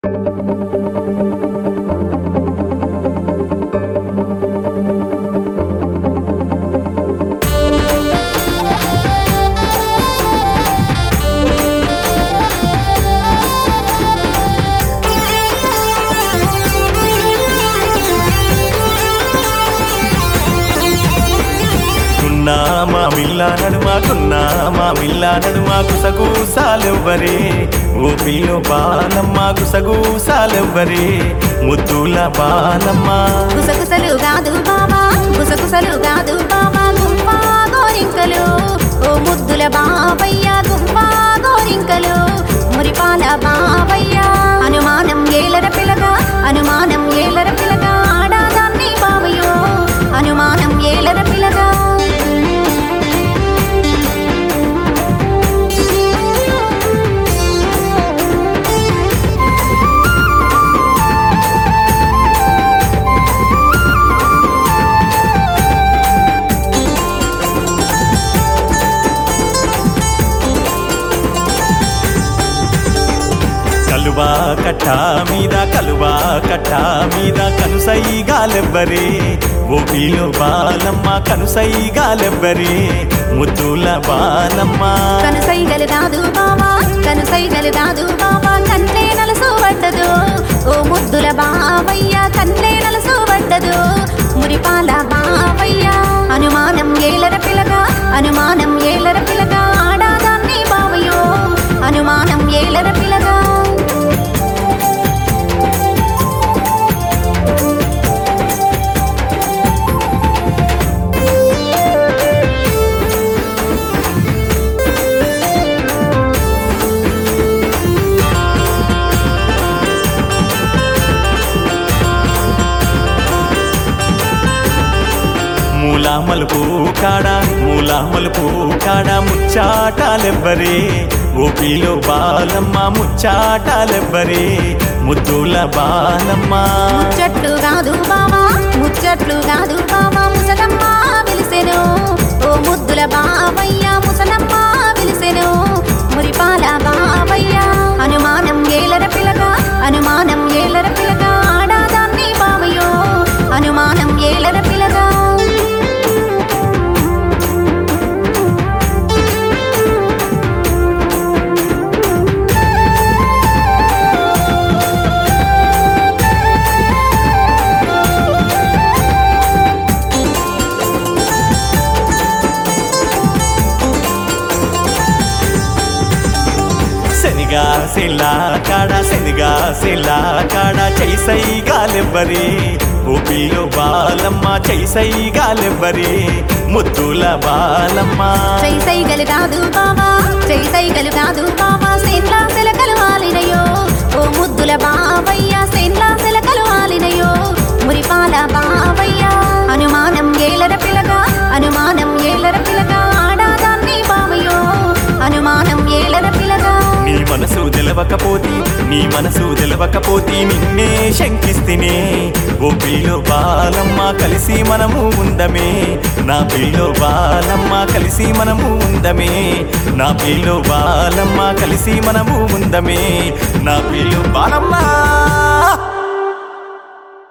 కున్నా మా మిల్ల నడుమాకున్నా మా మిల్ల నడుమా గుసగూసాలెవ్వరే ఓ పిల్లో బాలమ్మ గుసగూసాలెవ్వరే ముద్దుల బాలమ్మ గుసగుసలు కాదు బావా గుసగుసలు కాదు బావా గుంపా గోరింకలు ఓ ముద్దుల బావయ్య గుంపా గోరింకలు మురిపాల బావయ్య అనుమానం ఏలర పిలగా అనుమానం ఏలర పిలగా ఆడాదాన్ని బావయ్యో అనుమానం ఏలర పిలగా కలువా కట్ట మీద కలువా కట్ట మీద కనుసైగాలెవ్వరే ఓ పిల్లో బాలమ్మ కనుసైగాలెవ్వరే ముద్దుల బాలమ్మ కనుసైగలు కాదు బావా కనుసైగలు కాదు బావా కన్నే నలసు పడ్డదు ఓ ముద్దుల బావయ్య కన్నే నలసు పడ్డదు మురిపాల బావయ్య అనుమానం ఏలర పిలగా అనుమానం ఏలర పిలగా ఆడాదాన్ని బావయ్యో అనుమానం ఏలర పిలగా మూలా మలుపు కాడ మూలా మలుపు కాడ ముచ్చాటాలెవ్వరే ఓ పిల్లో బాలమ్మ ముచ్చాటాలెవ్వరే ముద్దుల బాలమ్మ ముచ్చట్లు కాదు బావా ముచ్చట్లు కాదు బావా ముసలమ్మ పిలిసెను ఓ ముద్దుల బావయ్య ముసలమ్మ పిలిసెను మురిపాల బావయ్య అనుమానం ఏలర పిలగా అనుమానం ఏలర పిలగా ఆడాదాన్ని బావయ్యో అనుమానం ఏలర పిలగా శనిగా సెల్లా కాడ శనిగా సెల్లా కాడ చైసై గాలెవ్వరే ఓ పిల్లో బాలమ్మ చైసై గాలెవ్వరే ముద్దుల బాలమ్మ చై సైగలు కాదు బావా చై సైగలు కాదు బావా సేన్లా సెలకలు వాలినయో ఓ ముద్దుల బావయ్య సేన్లా సెలకలు వాలినయో మురిపాల బావయ్య అనుమానం ఏలర పిలగా అనుమానం ఏలర పిలగా ఆడాదాన్ని బావయ్యో అనుమానం ఏలర పిలగా నీ మనసు తెలవకపోతే నీ మనసు తెలవకపోతే నిన్నే శంకిస్తినే ఓ పిల్లో బాలమ్మ కలిసి మనము ఉందమే నా పిల్లో బాలమ్మ కలిసి మనము ఉందమే నా పిల్లో బాలమ్మ కలిసి మనము ఉందమే నా పిల్లో బాలమ్మ